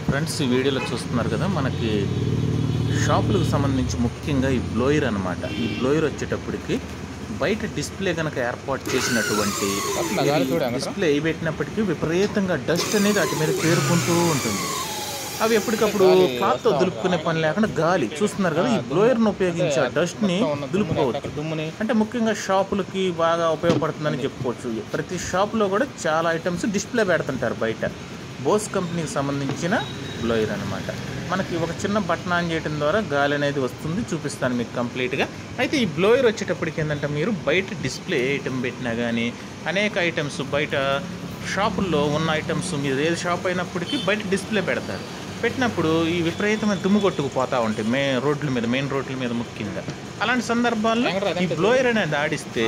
Friends ఈ వీడియోలో చూస్తున్నారు కదా మనకి షాపులకు సంబంధించి ముఖ్యంగా ఈ బ్లోయర్ అన్నమాట ఈ బ్లోయర్ వచ్చేటప్పటికి బయట డిస్ప్లే కనుక ఏర్పాటు చేసినటువంటి అట్లా గాలి చూడు అంగట్రా. డిస్ప్లే పెట్టినప్పటికీ విపరీతంగా డస్ట్ అనేది వాటి మీద పేరుకుంటూ ఉంటుంది అవి ఎప్పటికప్పుడు క్లాత్తో దులుపుకునే పని లేకుండా గాలి చూస్తున్నారు కదా ఈ బ్లోయర్ను ఉపయోగించి ఆ డస్ట్ని దులుపుకోవచ్చు అక్కడ దుమ్ముని అంటే ముఖ్యంగా షాపులకి బాగా ఉపయోగపడుతుందని చెప్పుకోవచ్చు ప్రతి షాపులో కూడా చాలా ఐటమ్స్ డిస్ప్లే పెడుతుంటారు బయట బోస్ కంపెనీకి సంబంధించిన బ్లోయర్ అనమాట మనకి ఒక చిన్న బటన్ ఆన్ చేయడం ద్వారా గాలి అనేది వస్తుంది చూపిస్తాను మీకు కంప్లీట్గా అయితే ఈ బ్లోయర్ వచ్చేటప్పటికి ఏంటంటే మీరు బయట డిస్ప్లే ఐటమ్ పెట్టినా కానీ అనేక ఐటమ్స్ బయట షాపుల్లో ఉన్న ఐటమ్స్ మీరు ఏది షాప్ అయినప్పటికీ బయట డిస్ప్లే పెడతారు పెట్టినప్పుడు ఈ విపరీతమైన దుమ్ము కొట్టుకుపోతూ ఉంటాయి మే రోడ్ల మీద మెయిన్ రోడ్ల మీద ముఖ్యంగా అలాంటి సందర్భాల్లో ఈ బ్లోయర్ అనేది ఆడిస్తే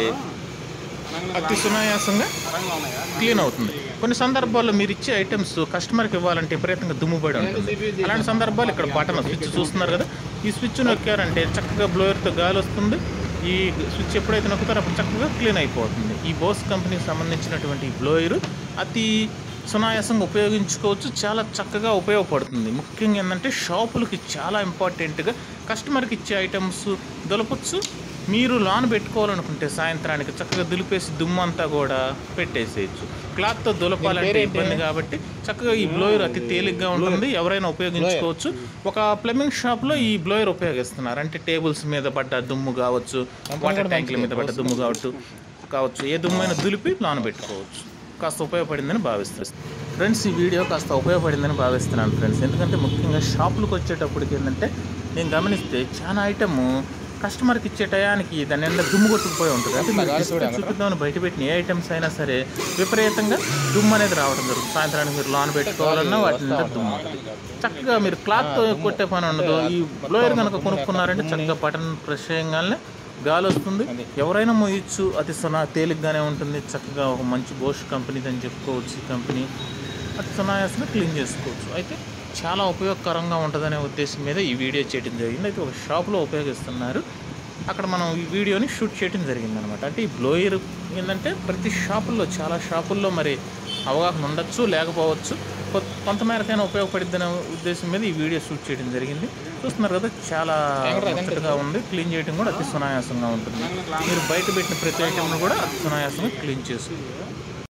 అతి సునాయాసంగా క్లీన్ అవుతుంది కొన్ని సందర్భాల్లో మీరు ఇచ్చే ఐటమ్స్ కస్టమర్కి ఇవ్వాలంటే విపరీతంగా దుమ్ము పడి ఉంటుంది అలాంటి సందర్భాలు ఇక్కడ బటన్ స్విచ్ చూస్తున్నారు కదా ఈ స్విచ్ నొక్కారంటే చక్కగా బ్లోయర్తో గాలి వస్తుంది ఈ స్విచ్ ఎప్పుడైతే నొక్కుతారో అప్పుడు చక్కగా క్లీన్ అయిపోతుంది ఈ బోస్ కంపెనీకి సంబంధించినటువంటి ఈ బ్లోయర్ అతి సునాయాసంగా ఉపయోగించుకోవచ్చు చాలా చక్కగా ఉపయోగపడుతుంది ముఖ్యంగా ఏంటంటే షాపులకి చాలా ఇంపార్టెంట్గా కస్టమర్కి ఇచ్చే ఐటమ్స్ దొలపచ్చు మీరు లాన్ పెట్టుకోవాలనుకుంటే సాయంత్రానికి చక్కగా దులిపేసి దుమ్ము అంతా కూడా పెట్టేసేయచ్చు క్లాత్తో దులపాలంటే ఇబ్బంది కాబట్టి చక్కగా ఈ బ్లోయర్ అతి తేలిగ్గా ఉంటుంది ఎవరైనా ఉపయోగించుకోవచ్చు ఒక ప్లంబింగ్ షాప్లో ఈ బ్లోయర్ ఉపయోగిస్తున్నారు అంటే టేబుల్స్ మీద పడ్డ దుమ్ము కావచ్చు వాటర్ ట్యాంకుల మీద పడ్డ దుమ్ము కావచ్చు కావచ్చు ఏ దుమ్మైనా దులిపి లాన్ పెట్టుకోవచ్చు కాస్త ఉపయోగపడిందని భావిస్తాను ఫ్రెండ్స్ ఈ వీడియో కాస్త ఉపయోగపడిందని భావిస్తున్నాను ఫ్రెండ్స్ ఎందుకంటే ముఖ్యంగా షాపులకు వచ్చేటప్పటికి ఏంటంటే నేను గమనిస్తే చాలా ఐటమ్ కస్టమర్కి ఇచ్చే టయానికి దాని నిండా దుమ్ము కొట్టుకుపోయి ఉంటుంది అంటే మీరు display చూపిద్దామని బయట పెట్టిన ఏ ఐటమ్స్ అయినా సరే విపరీతంగా దుమ్ము అనేది రావడం జరుగుతుంది సాయంత్రానికి మీరు లాన్ పెట్టుకోవాలన్నా వాటి నిండా దుమ్ము ఉంటుంది. చక్కగా మీరు క్లాత్ కొట్టే పని ఉండదు ఈ బ్లోయర్ కనుక కొనుక్కున్నారంటే చక్కగా బటన్ ప్రెస్ చేయగానే గాలి వస్తుంది ఎవరైనా మోయచ్చు అతి సునా తేలిగ్గానే ఉంటుంది చక్కగా ఒక మంచి బోష్ కంపెనీ అని చెప్పుకోవచ్చు ఈ కంపెనీ అతి సునాయాసంగా క్లీన్ చేసుకోవచ్చు అయితే చాలా ఉపయోగకరంగా ఉంటుందనే ఉద్దేశం మీద ఈ వీడియో చేయడం జరిగింది అయితే ఒక షాప్లో ఉపయోగిస్తున్నారు అక్కడ మనం ఈ వీడియోని షూట్ చేయడం జరిగింది అనమాట అంటే ఈ బ్లోయర్ ఏంటంటే ప్రతి షాపుల్లో చాలా షాపుల్లో మరి అవగాహన ఉండొచ్చు లేకపోవచ్చు కొ- కొంతమేరకైనా ఉపయోగపడిద్దనే ఉద్దేశం మీద ఈ వీడియో షూట్ చేయడం జరిగింది చూస్తున్నారు కదా చాలా ముచ్చటగా ఉంది క్లీన్ చేయడం కూడా అతి సునాయాసంగా ఉంటుంది మీరు బయట పెట్టిన ప్రతి ఐటమ్ను కూడా అతి సునాయాసంగా క్లీన్ చేసుకోవచ్చు